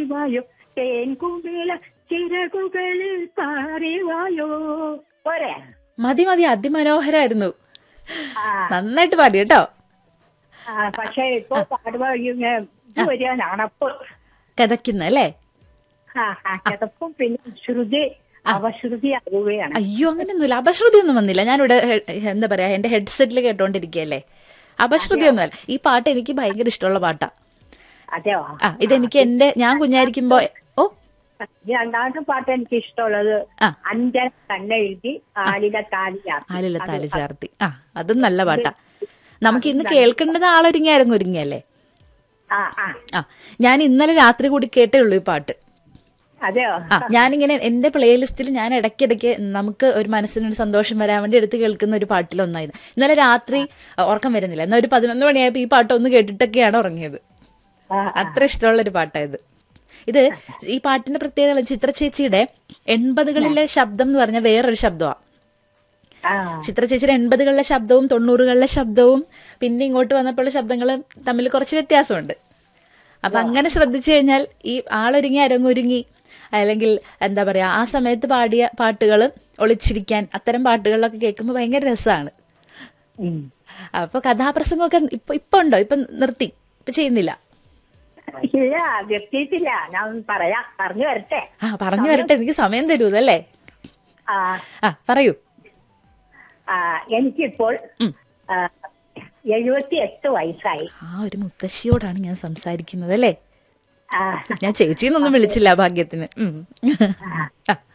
പാറിവായോ തേൻകുമിള ചിറകുകളിൽ പാറിവായോ പോരെ മതി മതി അതിമനോഹരായിരുന്നു ആ നന്നായിട്ട് പാടി കേട്ടോ ആ, പക്ഷെ ഇപ്പൊ പാടുമ്പോ ഇങ്ങനെ ഇത് വരികയാണ് അണപ്പ് കഥയ്ക്കുന്ന അല്ലേ ആ ആ കിതപ്പും പിന്നെ ശ്രുതി അവശ്രുതി ആവുകയാണ് അയ്യോ അങ്ങനെയൊന്നുമില്ല അപശ്രുതി ഒന്നും വന്നില്ല ഞാനിവിടെ ഹെ- എന്താ പറയാ എന്റെ ഹെഡ്സെറ്റിൽ കേട്ടോണ്ടിരിക്കുകയല്ലേ അപശ്രുതി ഒന്നുമല്ല ഈ പാട്ട് എനിക്ക് ഭയങ്കര ഇഷ്ടമുള്ള പാട്ടാ അതെയോ ആ ഇതെനിക്ക് എന്റെ ഞാൻ കുഞ്ഞായിരിക്കുമ്പോ ഓ രണ്ടാമത്തെ പാട്ട് എനിക്ക് ഇഷ്ടമുള്ളത് ആ. അഞ്ചൻ കണ്ണെഴുതി ആലില താലിയാക്കി ആലില താലി ചേർത്തി ആ അതും നല്ല പാട്ടാ നമുക്ക് ഇന്ന് കേൾക്കേണ്ടത് ആളൊരുങ്ങി അരങ്ങൊരുങ്ങിയല്ലേ ആ ആ ആ ഞാൻ ഇന്നലെ രാത്രി കൂടി കേട്ടേ ഉള്ളൂ ഈ പാട്ട് അതെയോ ആ ഞാനിങ്ങനെ എന്റെ പ്ലേലിസ്റ്റിൽ ഞാൻ ഇടയ്ക്കിടയ്ക്ക് നമുക്ക് ഒരു മനസ്സിനൊരു സന്തോഷം വരാൻ വേണ്ടി എടുത്ത് കേൾക്കുന്ന ഒരു പാട്ടിലൊന്നായിരുന്നു ഇന്നലെ രാത്രി അഹ്, ഉറക്കം വരുന്നില്ല എന്നാൽ ഒരു പതിനൊന്ന് മണിയായപ്പോൾ ഈ പാട്ട് ഒന്ന് കേട്ടിട്ടൊക്കെയാണ് ഉറങ്ങിയത് ആ, അത്ര ഇഷ്ടമുള്ള ഒരു പാട്ടായത് ഇത് ഈ പാട്ടിന്റെ പ്രത്യേകത ചിത്ര ചേച്ചിയുടെ എൺപതുകളിലെ ശബ്ദം എന്ന് പറഞ്ഞ വേറൊരു ശബ്ദമാണ് ആ ചിത്ര ചേച്ചിയുടെ എൺപതുകളിലെ ശബ്ദവും തൊണ്ണൂറുകളിലെ ശബ്ദവും പിന്നെ ഇങ്ങോട്ട് വന്നപ്പോഴുള്ള ശബ്ദങ്ങളും തമ്മിൽ കുറച്ച് വ്യത്യാസമുണ്ട് അപ്പൊ അങ്ങനെ ശ്രദ്ധിച്ചു കഴിഞ്ഞാൽ ഈ ആളൊരുങ്ങി അരങ്ങൊരുങ്ങി അല്ലെങ്കിൽ എന്താ പറയാ ആ സമയത്ത് പാടിയ പാട്ടുകൾ ഒളിച്ചിരിക്കാൻ അത്തരം പാട്ടുകളിലൊക്കെ കേൾക്കുമ്പോൾ ഭയങ്കര രസമാണ് ഉം. അപ്പൊ കഥാപ്രസംഗമൊക്കെ ഇപ്പൊ ഇപ്പൊ ഉണ്ടോ ഇപ്പൊ നിർത്തി ഇപ്പൊ ചെയ്യുന്നില്ല ഇല്ല വ്യക്തിയിട്ടില്ല ഞാൻ പറയാം പറഞ്ഞു വരട്ടെ ആ പറഞ്ഞു വരട്ടെ എനിക്ക് സമയം തരൂതല്ലേ ആ ആ പറയൂ ആ എനിക്കിപ്പോൾ ഉം. എഴുപത്തി എട്ട് വയസ്സായി ആ ഒരു മുത്തശ്ശിയോടാണ് ഞാൻ സംസാരിക്കുന്നത് അല്ലേ ആ ഞാൻ ചേച്ചിന്നൊന്നും വിളിച്ചില്ല ഭാഗ്യത്തിന് ഉം. ആ